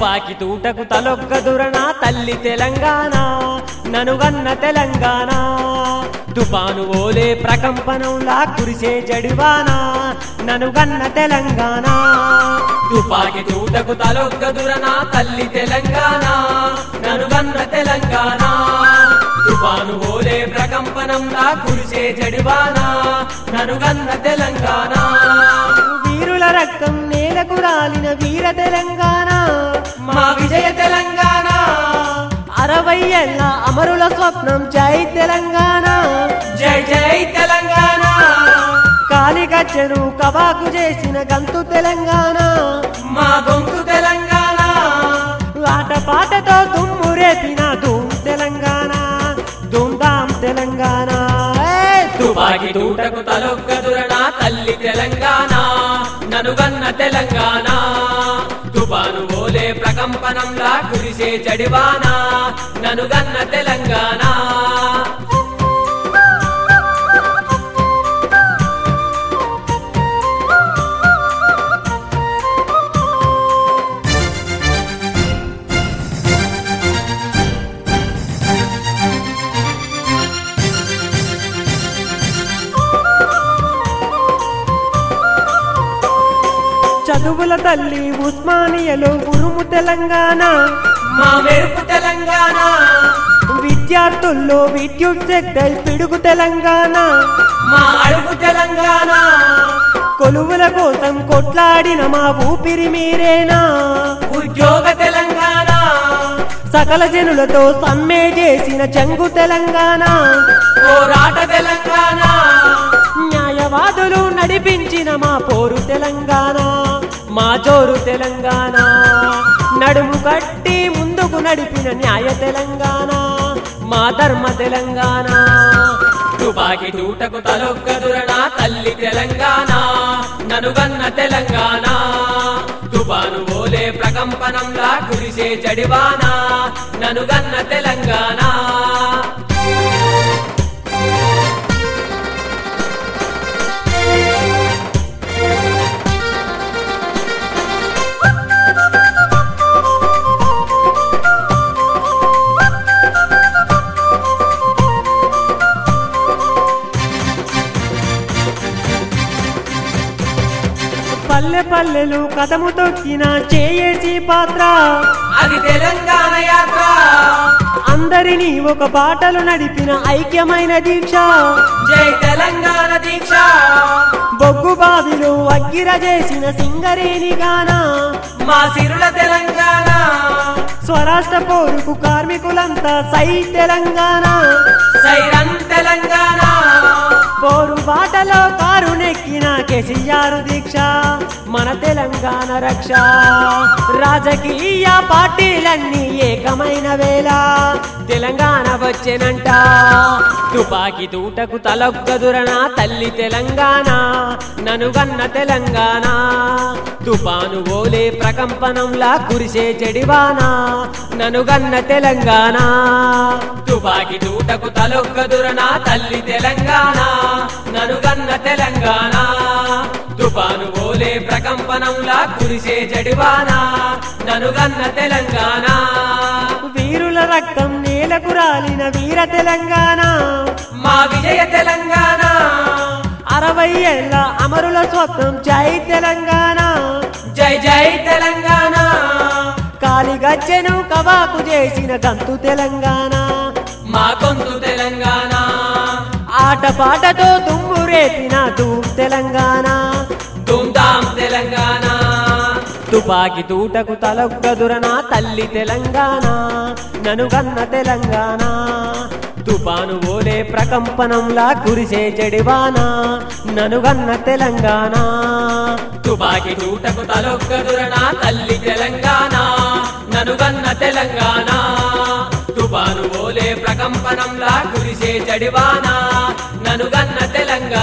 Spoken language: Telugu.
తుపాకి తూటకు తలొక్క దురణ తల్లి తెలంగాణ ననుగన్న తెలంగాణ తుపాను ఓలే ప్రకంపనంలా కురిసే జడివాన ననుగన్న తెలంగాణ తుపాకి తూటకు తలొక్క దురణ తల్లి తెలంగాణ ననుగన్న తెలంగాణ తుపాను ఓలే ప్రకంపనంలా కురిసే జడివాన ననుగన్న తెలంగాణ వీరుల రక్తం నేలకు రాలిన వీర తెలంగాణ మా విజయ తెలంగాణ అరవై ఏళ్ళ అమరుల స్వప్నం జై తెలంగాణ జై జై తెలంగాణ కాలిగజ్జను కబాకు చేసిన గంతు తెలంగాణ మా గొంతు తెలంగాణ ఆట పాటతో దుమ్ము రేపిన ధూమ్ తెలంగాణ ధూమ్ధాం తెలంగాణ ఏయ్! తుపాకి తూటకు తలొక్క దురణ తల్లి తెలంగాణ ననుగన్న తెలంగాణ తుపాను ఓలే ప్రకంపనంలా కురిసే జడివాన ననుగన్న తెలంగాణ చదువుల తల్లి ఉస్మానియలో ఉరుము తెలంగాణ మా మెరుపు తెలంగాణ విద్యార్థుల్లో విద్యుత్ శక్తి పిడుగు తెలంగాణ మా అడుగు తెలంగాణ కొలువుల కోసం కొట్లాడిన మా ఊపిరి మీరేనా ఉద్యోగ తెలంగాణ సకల జనులతో సమ్మె చేసిన చెంగు తెలంగాణ పోరాట తెలంగాణ న్యాయవాదులు నడిపించిన మా పోరు తెలంగాణ మా జోరు తెలంగాణ నడుము కట్టి ముందుకు నడిపిన న్యాయ తెలంగాణ మా ధర్మ తెలంగాణ తుపాకి తూటకు తలొక్క దురణ తల్లి తెలంగాణ ననుగన్న తెలంగాణ తుపాను ఓలే ప్రకంపనంలా కురిసే జడివాన ననుగన్న తెలంగాణ పల్లె పల్లెలు కథము తొక్కిన చేయేసి పాత్ర అది తెలంగాణ యాత్ర అందరినీ ఒక బాటలు నడిపిన ఐక్యమైన దీక్ష జై తెలంగాణ దీక్ష బొగ్గు బావిలు అగ్గిర చేసిన సింగరేణి గాన మా సిరుల తెలంగాణ స్వరాష్ట్ర పోరుకు కార్మికులంతా సై తెలంగాణ సైరన్ తెలంగాణ పోరు బాటలో కారు నెక్కిన కేసీఆర్ దీక్ష మన తెలంగాణ రక్ష రాజకీయ పార్టీలన్నీ ఏకమైన వేళ తెలంగాణ వచ్చెనంట తుపాకి తూటకు తలొగ్గదురన తల్లి తెలంగాణ ననుగన్న తెలంగాణ తుపాను ఓలే ప్రకంపనంలా కురిసే చెడివాన ననుగన్న తెలంగాణ తుపాకి తూటకు తలొగ్గదురన తల్లి తెలంగాణ ననుగన్న తెలంగాణ తుపాను ఓలే ప్రకంపనంలా కురిసే జడివాన ననుగన్న తెలంగాణ వీరుల రక్తం నేలకు రాలిన వీర తెలంగాణ మా విజయ తెలంగాణ అరవై ఏళ్ళ అమరుల స్వప్నం జై తెలంగాణ జై జై తెలంగాణ కాలిగజ్జెను కవాకు చేసిన గంతు తెలంగాణ మా గొంతు తెలంగాణ ఆట పాటతో దుమ్ము రేపిన ధూమ్ తెలంగాణ ధూమ్ధాం తెలంగాణ తుపాకి తూటకు తలొగ్గదురన తల్లి తెలంగాణ ననుగన్న తెలంగాణ తుపాను ఓలే ప్రకంపనంలా కురిసే జడివాన ననుగన్న తెలంగాణ తుపాకి తూటకు తలొక్కదురన తల్లి తెలంగాణ ననుగన్న తెలంగాణ తుపాను ఓలే ప్రకంపనంలా కురిసే జడివాన ననుగన్న తెలంగాణ